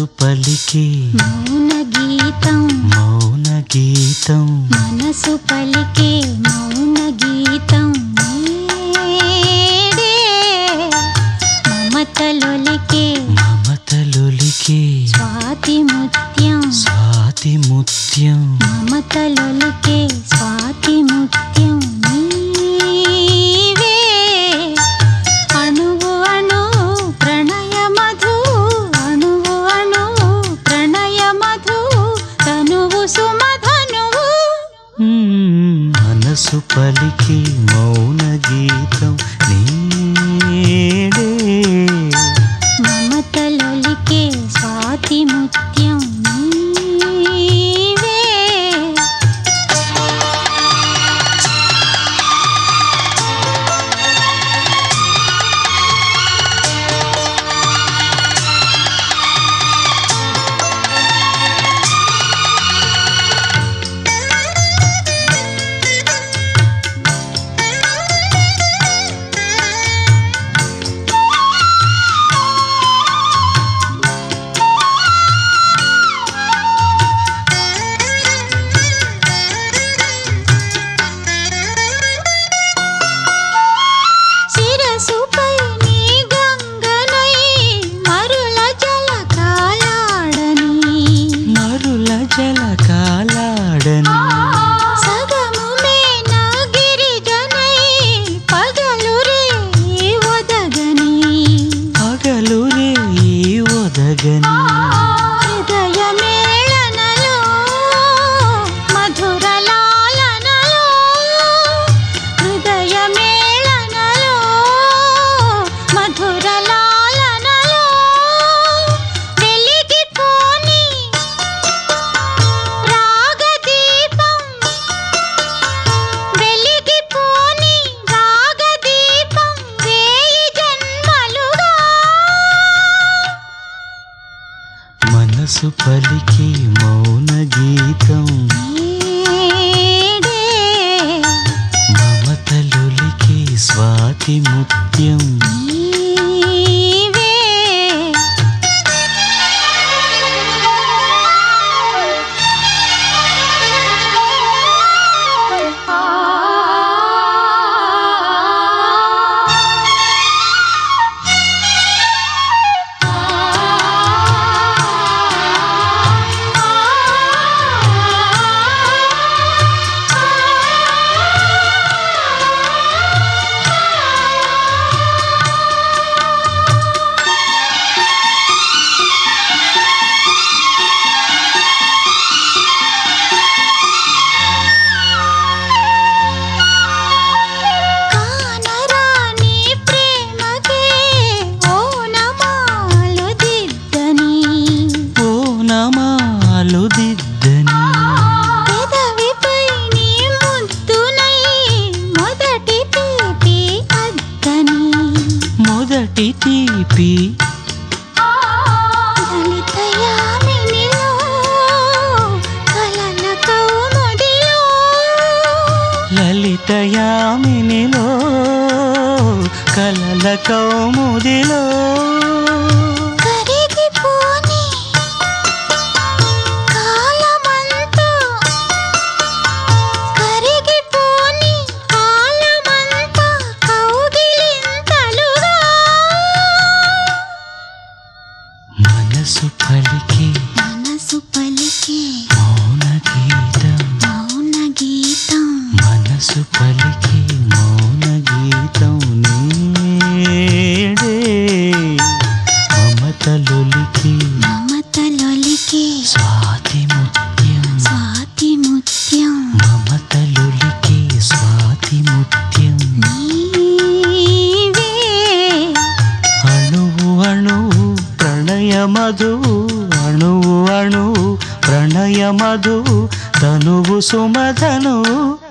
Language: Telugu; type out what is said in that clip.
మనసు పలికి మౌన గీతం మౌన గీతం మనసు పలికే మౌన గీతం నేడే మమతలొలికే మమతలొలికి స్వాతి ముత్యం స్వాతి ముత్యం మమతలొలికే స్వాతి ముత్యం నీవే అణువు అణు ప్రణయ మధు అణువు అణు ప్రణయ మధు తనువు సుమధనువు మ్మ్. మనసు పలికి మౌన గీతం నేడే మమతలొలికే స్వాతి ముత్యం నీవే శిరసుపై నీ గంగనై మరుల జల కాలాడని మరుల జల కాలాడని సగము మేన గిరిజనై పగలు రే ఒదగని పగలు రే ఒదగని హృదయ మేళనలో మధుర లాలనలో హృదయ మేళనలో మధుర లాలనలో వెలిగిపోని రాగదీపం వెలిగిపోని రాగదీపం వేయి జన్మలుగా మనసు పలికి మౌన గీతం నేడే మమతలొలికి స్వాతి ముత్యం నీవే కానరాని ప్రేమకే ఓనమాలు దిద్దని ఓ నమాలు దిద్దని పెదవిపై నీ ముద్దునై మొదటి తీపి అద్దని మొదటి తీపి దళిత యామినిలో కలల కౌముదిలో లలితయామినిలో కలల కౌముదిలో కరిగిపోని కాలమంతా కరిగిపోని కాలమంతా కౌగిలింతలుగా మనసు పలికి మనసు పలికే మౌన గీతం మౌన గీతం మనసు పలికి మౌన గీతం నేడే మమతలొలికి మమతలొలికే స్వాతి ముత్యం స్వాతి ముత్యం మమతలొలికి స్వాతి ముత్యం నీవే అణువు అణువు ప్రణయ మధువు అణువు అణువు ప్రణయ మధువు తనువు సుమధనువు